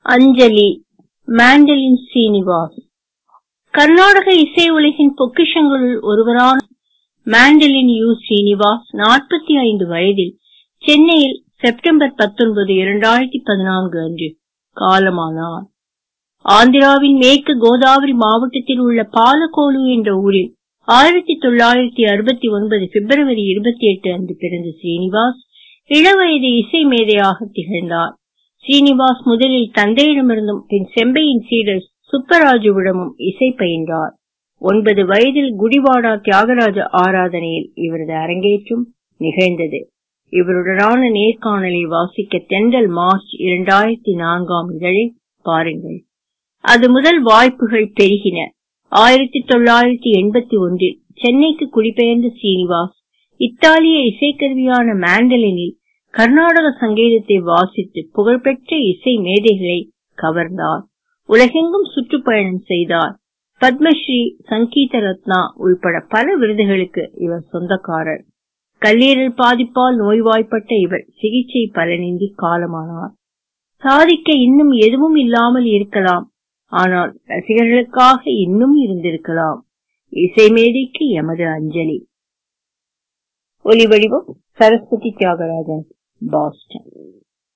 அஞ்சலி mandolin Srinivas Karnataka இசை உலகின் பொக்கிஷங்களுள் ஒருவரான மாண்டலின் யு சீனிவாஸ் நாற்பத்தி ஐந்து வயதில் சென்னையில் செப்டம்பர் பத்தொன்பது இரண்டாயிரத்தி பதினான்கு அன்று காலமானார் ஆந்திராவின் மேற்கு கோதாவரி மாவட்டத்தில் உள்ள பாலக்கோடு என்ற ஊரில் ஆயிரத்தி தொள்ளாயிரத்தி அறுபத்தி ஒன்பது பிப்ரவரி இருபத்தி எட்டு அன்று பிறந்த ஸ்ரீனிவாஸ் இளவயது இசை மேதையாக திகழ்ந்தார் ஸ்ரீனிவாஸ் முதலில் தந்தையிடமிருந்தும் பின் செம்பையின் சீடர் சுப்பராஜுவிடமும் இசை பயின்றார் ஒன்பது வயதில் குடிவாடா தியாகராஜ ஆராதனையில் இவரது அரங்கேற்றம் நிகழ்ந்தது இவருடனான நேர்காணலை வாசிக்க தெண்டல் மார்ச் இரண்டாயிரத்தி நான்காம் இதழை பாருங்கள் அது முதல் வாய்ப்புகள் பெருகின ஆயிரத்தி தொள்ளாயிரத்தி எண்பத்தி ஒன்றில் சென்னைக்கு குடிபெயர்ந்த சீனிவாஸ் இத்தாலிய இசைக்கருவியான மாண்டலினில் கர்நாடக சங்கீதத்தை வாசித்து புகழ்பெற்ற இசை மேதைகளை கவர்ந்தார் உலகெங்கும் சுற்றுப்பயணம் செய்தார் பத்மஸ்ரீ சங்கீத ரத்னா உள்பட பல விருதுகளுக்கு இவர் சொந்தக்காரர் கல்லீரல் பாதிப்பால் நோய்வாய்ப்பட்ட இவர் சிகிச்சை பலனின்றி காலமானார் சாதிக்க இன்னும் எதுவும் இல்லாமல் இருக்கலாம் ஆனால் ரசிகர்களுக்காக இன்னும் இருந்திருக்கலாம் இசை மேதைக்கு எமது அஞ்சலி ஒலி வடிவம் சரஸ்வதி தியாகராஜன் பாஸ்டன்